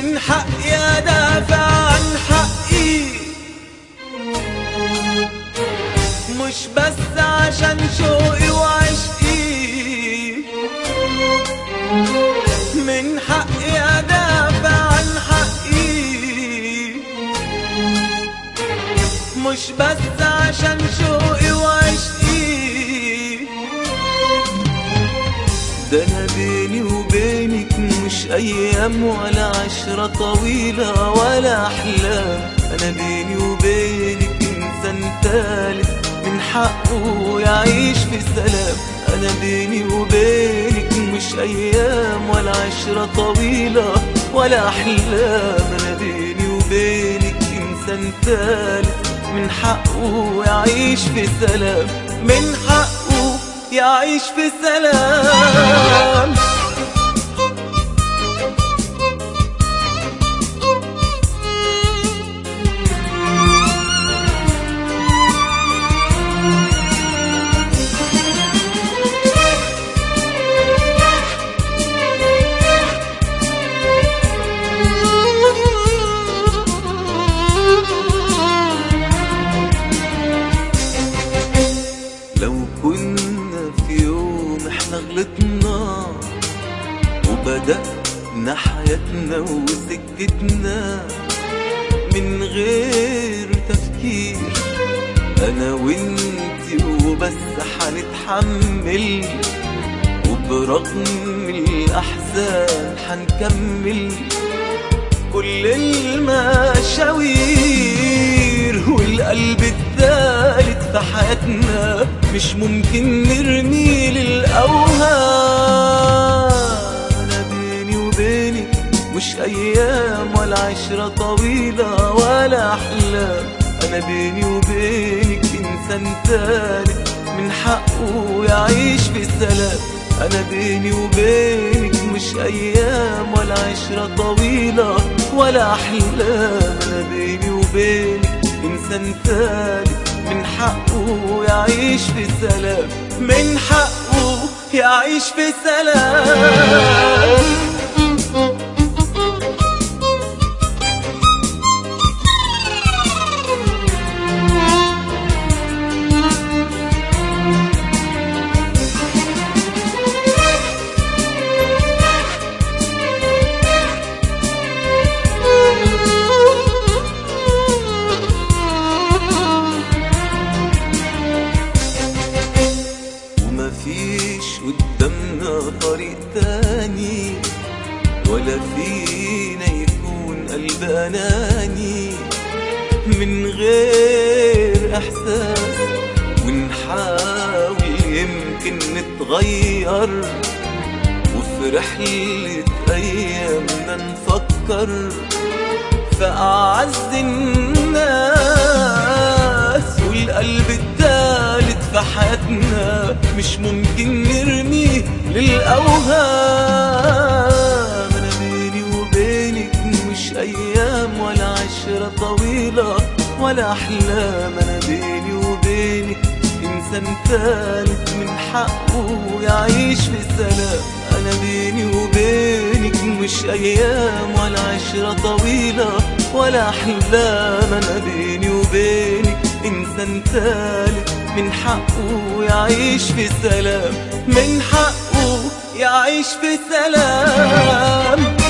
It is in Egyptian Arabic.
من حقي ادافع عن حقي مش بس عشان شوقي وعشقي من حقي ادافع عن حقي مش بس عشان شوقي وعشقي ده انا بيني وبينك مش ايام ولا عشرة طويلة ولا احلام انا بيني وبينك انسان تالت من حقه يعيش في سلام انا بيني وبينك مش ايام ولا عشرة طويلة ولا احلام انا بيني وبينك انسان تالت من حقه يعيش في سلام من حقه يعيش في سلام لو كنا في يوم احنا غلطنا وبدأنا حياتنا وسكتنا من غير تفكير انا وانتي وبس حنتحمل وبرغم الاحزان حنكمل كل المشاوير والقلب الثالث في حياتنا مش ممكن نرميه للأوهام أنا بيني وبينك مش أيام ولا عشرة طويلة ولا أحلام أنا بيني وبينك إنسان تاني من حقه يعيش في سلام أنا بيني وبينك مش أيام ولا عشرة طويلة ولا أحلام أنا بيني وبينك إنسان تاني من حقه يعيش في سلام من حقه يعيش في سلام ومفيش قدامنا طريق تاني ولا فينا يكون قلب أناني من غير إحساس ونحاول يمكن نتغير وفي رحلة أيامنا نفكر فأعز الناس والقلب التالت في حياتنا مش ممكن نرميه للأوهام أنا بيني وبينك مش أيام ولا عشرة طويلة ولا أحلام أنا بيني وبينك إنسان تالت من حقه يعيش في سلام أنا بيني وبينك مش أيام ولا عشرة طويلة ولا أحلام أنا بيني وبينك إنسان تالت من حقه يعيش في سلام من حقه يعيش في سلام